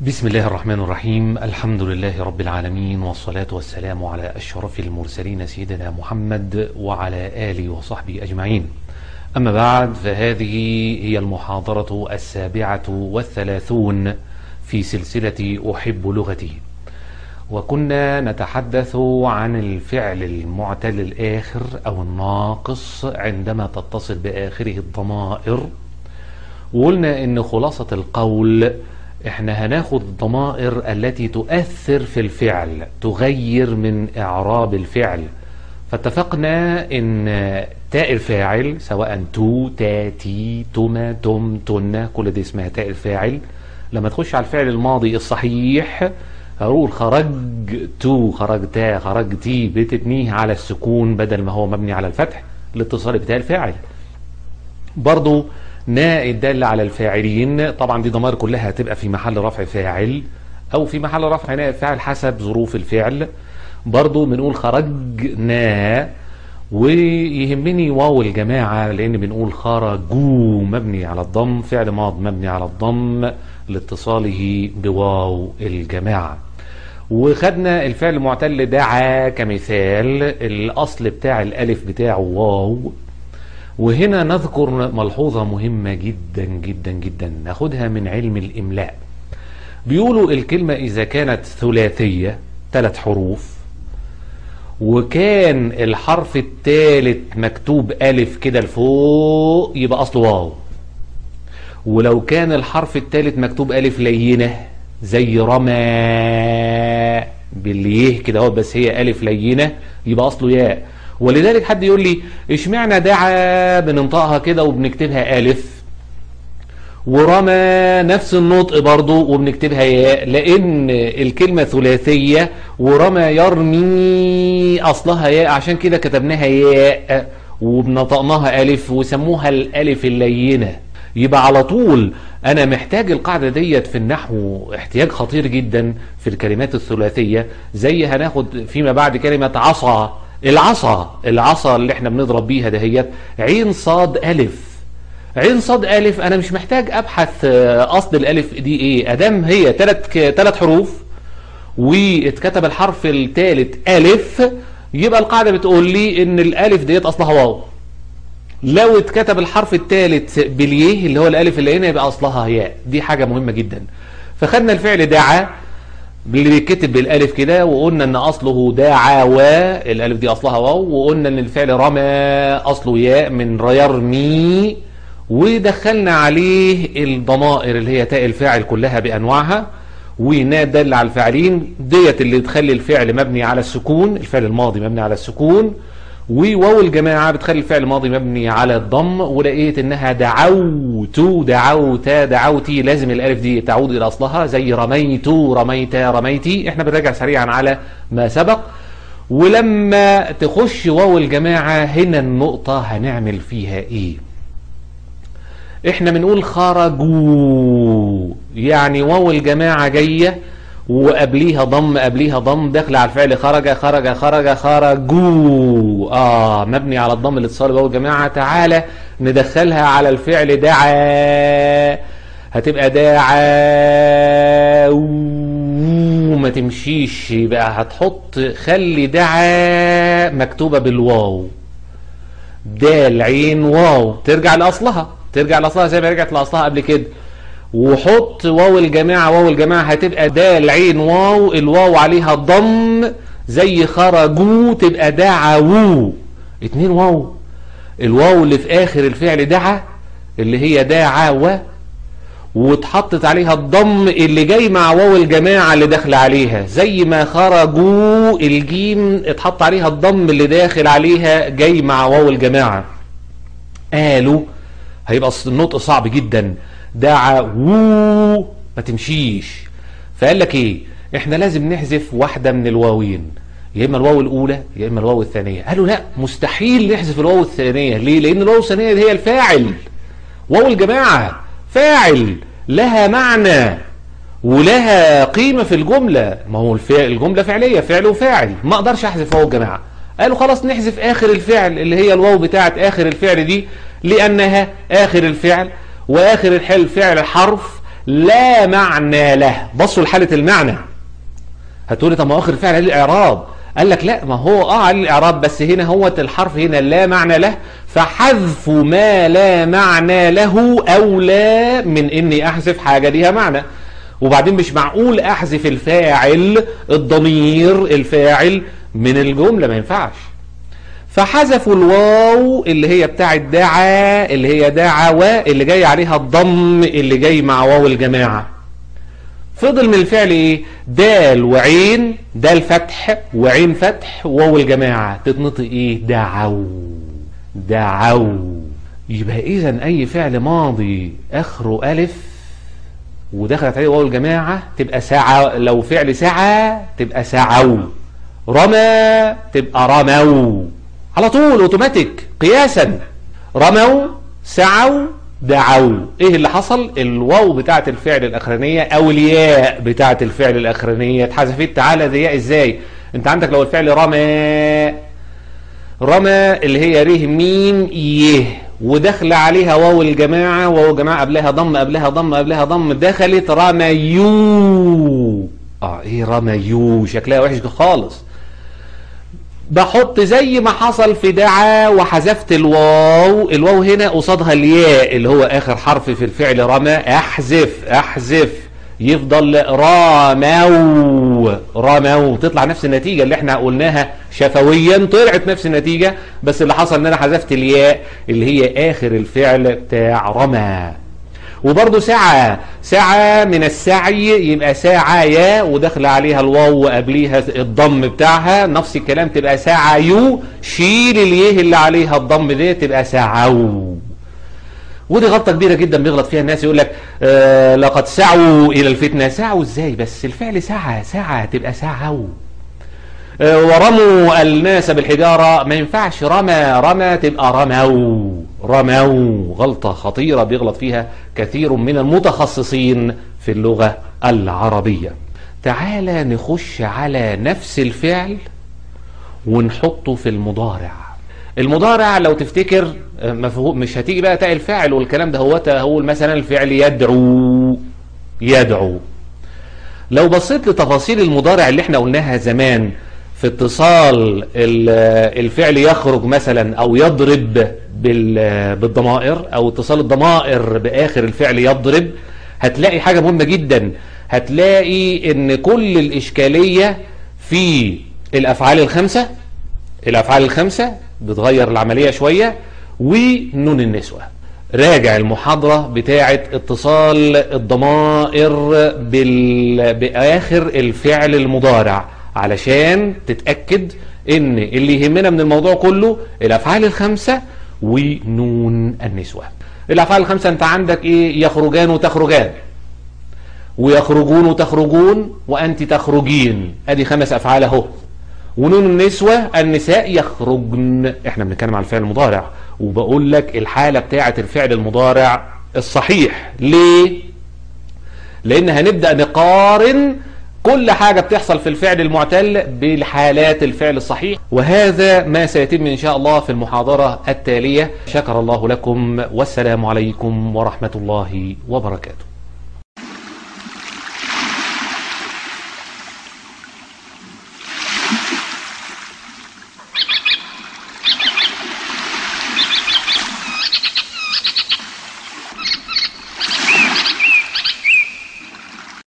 بسم الله الرحمن الرحيم الحمد لله رب العالمين والصلاة والسلام على أشرف المرسلين سيدنا محمد وعلى آله وصحبه أجمعين أما بعد فهذه هي المحاضرة السابعة والثلاثون في سلسلة أحب لغتي وكنا نتحدث عن الفعل المعتل الآخر أو الناقص عندما تتصل بآخره الضمائر وقلنا إن خلاصة القول احنا هناخد الضمائر التي تؤثر في الفعل تغير من اعراب الفعل فاتفقنا ان تاء الفاعل سواء تو تا تي تما تم تن كل دي اسمها تاء الفاعل لما تخش على الفعل الماضي الصحيح هقول خرجت خرجتا خرجتي بتبنيه على السكون بدل ما هو مبني على الفتح الاتصال بتاء الفاعل برضو ناء الدال على الفاعلين طبعا دي ضمائر كلها هتبقى في محل رفع فاعل او في محل رفع ناء الفاعل حسب ظروف الفعل برضو بنقول خرجنا ويهمني واو الجماعة لان بنقول خرجوا مبني على الضم فعل ماض مبني على الضم لاتصاله بواو الجماعة وخدنا الفعل المعتل دعا كمثال الاصل بتاع الالف بتاعه واو وهنا نذكر ملحوظة مهمة جدا جدا جدا ناخدها من علم الإملاء بيقولوا الكلمة إذا كانت ثلاثية ثلاث حروف وكان الحرف الثالث مكتوب ألف كده لفوق يبقى أصله واو ولو كان الحرف الثالث مكتوب ألف لينة زي رمى بالليه كده هو بس هي ألف لينة يبقى أصله ياء ولذلك حد يقول لي اشمعنى دعا بننطقها كده وبنكتبها ألف ورمى نفس النطق برضو وبنكتبها ياء لأن الكلمة ثلاثية ورمى يرمي أصلها ياء عشان كده كتبناها ياء وبنطقناها ألف وسموها الألف اللينة يبقى على طول أنا محتاج القاعدة ديت في النحو احتياج خطير جدا في الكلمات الثلاثية زي هناخد فيما بعد كلمة عصا العصا العصا اللي احنا بنضرب بيها دهيت عين صاد ألف عين صاد ألف أنا مش محتاج أبحث أصل الألف دي إيه أدام هي ثلاث ثلاث حروف واتكتب الحرف الثالث ألف يبقى القاعدة بتقول لي إن الألف ديت أصلها واو لو اتكتب الحرف الثالث باليه اللي هو الألف اللي هنا يبقى أصلها ياء دي حاجة مهمة جدا فخدنا الفعل دعا اللي بيتكتب بالالف كده وقلنا ان اصله دعوى الالف دي اصلها واو وقلنا ان الفعل رمى اصله ياء من يرمي ودخلنا عليه الضمائر اللي هي تاء الفاعل كلها بانواعها ونا دل على الفاعلين ديت اللي تخلي الفعل مبني على السكون الفعل الماضي مبني على السكون وواو الجماعة بتخلي الفعل الماضي مبني على الضم ولقيت انها دعوت دعوت دعوتي لازم الالف دي تعود الى اصلها زي رميت رميت رميتي احنا بنراجع سريعا على ما سبق ولما تخش واو الجماعة هنا النقطة هنعمل فيها ايه احنا بنقول خرجوا يعني واو الجماعة جايه وقبليها ضم قبليها ضم داخل على الفعل خرج خرج خرج خرجوا اه مبني على الضم الاتصال بقول جماعه تعالى ندخلها على الفعل دعا هتبقى دعا وما تمشيش يبقى هتحط خلي دعا مكتوبه بالواو دال عين واو ترجع لاصلها ترجع لاصلها زي ما رجعت لاصلها قبل كده وحط واو الجماعة واو الجماعة هتبقى دال عين واو الواو عليها ضم زي خرجوا تبقى دعوا اتنين واو الواو اللي في اخر الفعل دعا اللي هي دعوا واتحطت عليها الضم اللي جاي مع واو الجماعة اللي داخل عليها زي ما خرجوا الجيم اتحط عليها الضم اللي داخل عليها جاي مع واو الجماعة قالوا هيبقى النطق صعب جدا دعا وو ما تمشيش فقال لك ايه احنا لازم نحذف واحدة من الواوين يا اما الواو الاولى يا اما الواو الثانية قالوا لا مستحيل نحذف الواو الثانية ليه لان الواو الثانية هي الفاعل واو الجماعة فاعل لها معنى ولها قيمة في الجملة ما هو الفعل الجملة فعلية فعل وفاعل ما اقدرش احذف واو الجماعة قالوا خلاص نحذف اخر الفعل اللي هي الواو بتاعت اخر الفعل دي لانها اخر الفعل واخر الحل فعل حرف لا معنى له بصوا لحالة المعنى هتقولي طب ما اخر فعل عليه الاعراب قال لك لا ما هو اه على الاعراب بس هنا هو الحرف هنا لا معنى له فحذف ما لا معنى له اولى من اني احذف حاجه ليها معنى وبعدين مش معقول احذف الفاعل الضمير الفاعل من الجمله ما ينفعش فحذفوا الواو اللي هي بتاعت دعا اللي هي دعوة اللي جاي عليها الضم اللي جاي مع واو الجماعة فضل من الفعل ايه دال وعين دال فتح وعين فتح واو الجماعة تتنطق ايه دعوا دعوا يبقى اذا اي فعل ماضي اخره الف ودخلت عليه واو الجماعة تبقى ساعة لو فعل ساعة تبقى سعوا رمى تبقى رموا على طول اوتوماتيك قياسا رموا سعوا دعوا ايه اللي حصل الواو بتاعت الفعل الاخرانيه او الياء بتاعت الفعل الاخرانيه اتحذفت تعالى دي ياء ازاي انت عندك لو الفعل رمى رمى اللي هي ره ميم يه ودخل عليها واو الجماعه واو الجماعه قبلها ضم قبلها ضم قبلها ضم دخلت رميو اه ايه رميو شكلها وحش خالص بحط زي ما حصل في دعا وحذفت الواو الواو هنا قصادها الياء اللي هو اخر حرف في الفعل رمى احذف احذف يفضل رموا رموا تطلع نفس النتيجة اللي احنا قلناها شفويا طلعت نفس النتيجة بس اللي حصل ان انا حذفت الياء اللي هي اخر الفعل بتاع رمى وبرضه سعى سعى من السعي يبقى ساعة يا ودخل عليها الواو وقبليها الضم بتاعها نفس الكلام تبقى سعيو شيل اليه اللي عليها الضم دي تبقى سعوا ودي غلطة كبيرة جدا بيغلط فيها الناس يقول لك آه لقد سعوا إلى الفتنة سعوا إزاي بس الفعل سعى سعى تبقى سعوا آه ورموا الناس بالحجارة ما ينفعش رمى رمى تبقى رموا رموا غلطة خطيرة بيغلط فيها كثير من المتخصصين في اللغة العربية تعالى نخش على نفس الفعل ونحطه في المضارع المضارع لو تفتكر مفهوم مش هتيجي بقى تاء الفاعل والكلام ده هو هو مثلا الفعل يدعو يدعو لو بصيت لتفاصيل المضارع اللي احنا قلناها زمان في اتصال الفعل يخرج مثلا او يضرب بالضمائر او اتصال الضمائر باخر الفعل يضرب هتلاقي حاجة مهمة جدا هتلاقي ان كل الاشكالية في الافعال الخمسة الافعال الخمسة بتغير العملية شوية ونون النسوة راجع المحاضرة بتاعة اتصال الضمائر بال... بآخر الفعل المضارع علشان تتأكد ان اللي يهمنا من الموضوع كله الافعال الخمسة ونون النسوة الافعال الخمسة انت عندك ايه يخرجان وتخرجان ويخرجون وتخرجون وانت تخرجين ادي خمس افعال اهو ونون النسوة النساء يخرجن احنا بنتكلم على الفعل المضارع وبقول لك الحالة بتاعة الفعل المضارع الصحيح ليه لان هنبدأ نقارن كل حاجة بتحصل في الفعل المعتل بالحالات الفعل الصحيح وهذا ما سيتم إن شاء الله في المحاضرة التالية شكر الله لكم والسلام عليكم ورحمة الله وبركاته